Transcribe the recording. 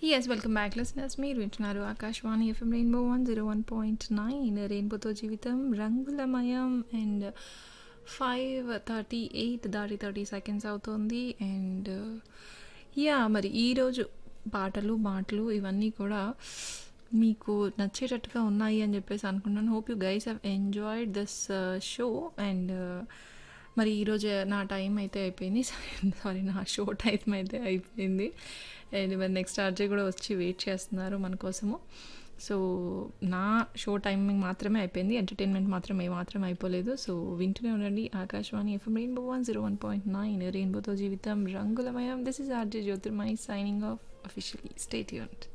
yes welcome back listeners మీరు వింటున్నారు Akashvani FM Rainbow one zero one point nine రెయిన్బోతో జీవితం రంగులమయం అండ్ ఫైవ్ థర్టీ ఎయిట్ దాటి థర్టీ సెకండ్స్ అవుతుంది అండ్ యా మరి ఈరోజు పాటలు మాటలు ఇవన్నీ కూడా మీకు నచ్చేటట్టుగా ఉన్నాయి అని చెప్పేసి అనుకుంటున్నాను hope you guys have enjoyed this show and మరి ఈరోజు నా టైం అయితే అయిపోయింది సారీ నా షో టైం అయితే అయిపోయింది అండ్ మరి నెక్స్ట్ ఆర్జే కూడా వచ్చి వెయిట్ చేస్తున్నారు మన కోసము సో నా షో టైమింగ్ మాత్రమే అయిపోయింది ఎంటర్టైన్మెంట్ మాత్రం ఏ మాత్రం అయిపోలేదు సో వింటూనే ఉండండి Akashvani FM Rainbow one zero one point nine రెయిన్బోతో జీవితం రంగులమయం this is RJ Jyothirmayi signing off officially state unit